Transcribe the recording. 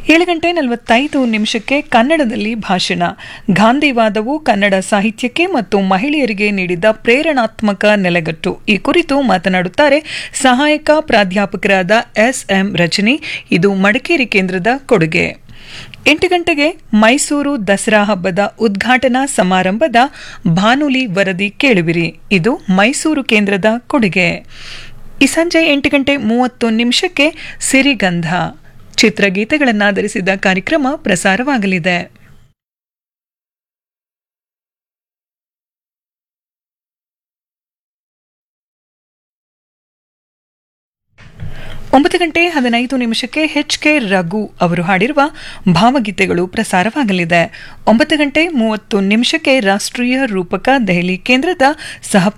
ಏಳು ಗಂಟೆ ನಲವತ್ತೈದು ನಿಮಿಷಕ್ಕೆ ಕನ್ನಡದಲ್ಲಿ ಭಾಷಣ ಗಾಂಧಿವಾದವು ಕನ್ನಡ ಸಾಹಿತ್ಯಕ್ಕೆ ಮತ್ತು ಮಹಿಳೆಯರಿಗೆ ನೀಡಿದ ಪ್ರೇರಣಾತ್ಮಕ ನೆಲೆಗಟ್ಟು ಈ ಕುರಿತು ಮಾತನಾಡುತ್ತಾರೆ ಸಹಾಯಕ ಪ್ರಾಧ್ಯಾಪಕರಾದ ಎಸ್ ಎಂ ರಜನಿ ಇದು ಮಡಿಕೇರಿ ಕೇಂದ್ರದ ಕೊಡುಗೆ ಎಂಟು ಗಂಟೆಗೆ ಮೈಸೂರು ದಸರಾ ಹಬ್ಬದ ಉದ್ಘಾಟನಾ ಸಮಾರಂಭದ ಭಾನುಲಿ ವರದಿ ಕೇಳುವಿರಿ ಇದು ಮೈಸೂರು ಕೇಂದ್ರದ ಕೊಡುಗೆ ಈ ಸಂಜೆ ಎಂಟು ಗಂಟೆ ಮೂವತ್ತು ನಿಮಿಷಕ್ಕೆ ಸಿರಿಗಂಧ ಚಿತ್ರಗೀತೆಗಳನ್ನಾಧರಿಸಿದ ಕಾರ್ಯಕ್ರಮ ಪ್ರಸಾರವಾಗಲಿದೆ ಒಂಬತ್ತು ಗಂಟೆ ಹದಿನೈದು ನಿಮಿಷಕ್ಕೆ ಎಚ್ ಕೆ ರಘು ಅವರು ಹಾಡಿರುವ ಭಾವಗೀತೆಗಳು ಪ್ರಸಾರವಾಗಲಿದೆ ಒಂಬತ್ತು ಗಂಟೆ ಮೂವತ್ತು ನಿಮಿಷಕ್ಕೆ ರಾಷ್ಟ್ರೀಯ ರೂಪಕ ದೆಹಲಿ ಕೇಂದ್ರದ ಸಹ